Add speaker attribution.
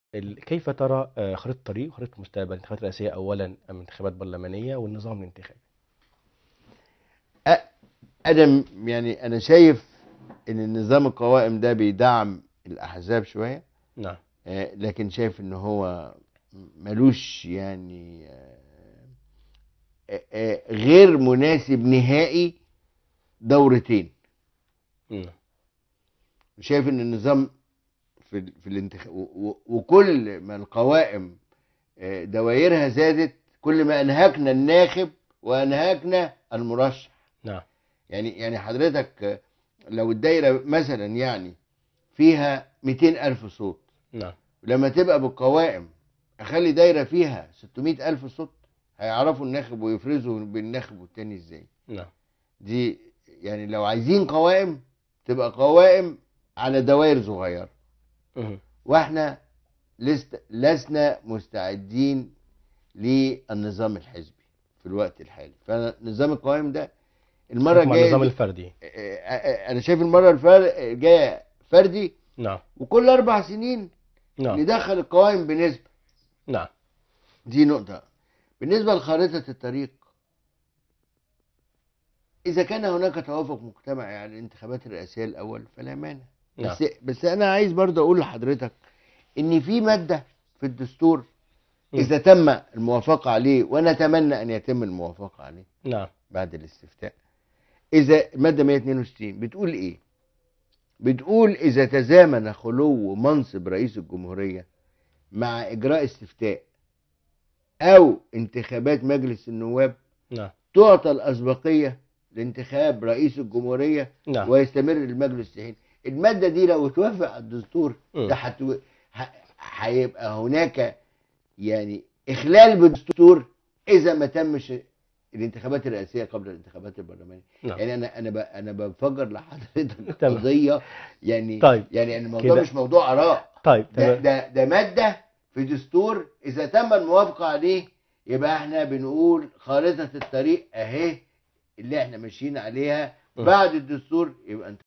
Speaker 1: ال كيف ترى آآ خريطة الطريق وخريطة المستقبل، الانتخابات الرئاسية أولًا أم انتخابات برلمانية والنظام الانتخابي؟
Speaker 2: أ أنا م يعني أنا شايف إن النظام القوائم ده بيدعّم الأحزاب شوية،
Speaker 1: نعم.
Speaker 2: آآ لكن شايف إن هو م مالوش يعني آآ آآ غير مناسب نهائي دورتين.
Speaker 1: إمم.
Speaker 2: شايف إن النظام في ال في الانتخ و و وكل ما القوائم آآ دوايرها زادت، كل ما أنهكنا الناخب وأنهكنا المرشح.
Speaker 1: نعم.
Speaker 2: يعني يعني حضرتك لو الدايرة مثلًا يعني فيها 200.000 صوت،
Speaker 1: نعم.
Speaker 2: لمّا تبقى بالقوائم أخلّي دايرة فيها 600.000 صوت، هيعرفوا الناخب ويفرزوا بين الناخب والتاني إزاي؟
Speaker 1: نعم.
Speaker 2: دي يعني لو عايزين قوائم، تبقى قوائم على دواير صغيرة.
Speaker 1: اهم.
Speaker 2: وإحنا لست لسنا مستعدين للنظام الحزبي في الوقت الحالي، فنظام القوائم ده المرّة
Speaker 1: حكم على
Speaker 2: الجاية
Speaker 1: النظام
Speaker 2: دي
Speaker 1: الفردي.
Speaker 2: آآ أنا شايف المرّة الفر الجاية فردي
Speaker 1: نعم.
Speaker 2: وكل 4 سنين
Speaker 1: نعم.
Speaker 2: ندخّل القوائم بنسبة.
Speaker 1: نعم.
Speaker 2: دي نقطة. بالنسبة لخارطة الطريق إذا كان هناك توافق مجتمعي على الانتخابات الرئاسية الأول فلا مانع.
Speaker 1: نعم.
Speaker 2: بس بس أنا عايز برضه أقول لحضرتك إن في مادة في الدستور
Speaker 1: إمم.
Speaker 2: إذا تم الموافقة عليه ونتمنى أن يتم الموافقة عليه
Speaker 1: نعم.
Speaker 2: بعد الاستفتاء. إذا المادة 162 بتقول إيه؟ بتقول إذا تزامن خلو منصب رئيس الجمهورية مع إجراء استفتاء أو انتخابات مجلس النواب،
Speaker 1: نعم.
Speaker 2: تُعطى الأسبقية لانتخاب رئيس الجمهورية
Speaker 1: نعم.
Speaker 2: ويستمر المجلس حين المادة دي لو اتوافق على الدستور
Speaker 1: إمم.
Speaker 2: ده هتو ه هيبقى هناك يعني إخلال بالدستور إذا ما تمش الانتخابات الرئاسية قبل الانتخابات البرلمانية.
Speaker 1: نعم.
Speaker 2: يعني أنا أنا ب أنا بافجّر لحضرتك
Speaker 1: تمام.
Speaker 2: قضية يعني
Speaker 1: طيب.
Speaker 2: يعني الموضوع
Speaker 1: كده
Speaker 2: مش موضوع آراء.
Speaker 1: طيب
Speaker 2: ده
Speaker 1: تمام.
Speaker 2: ده ده مادة في دستور إذا تم الموافقة عليه يبقى إحنا بنقول خارطة الطريق أهي اللي إحنا ماشيين عليها،
Speaker 1: إمم.
Speaker 2: بعد الدستور يبقى انت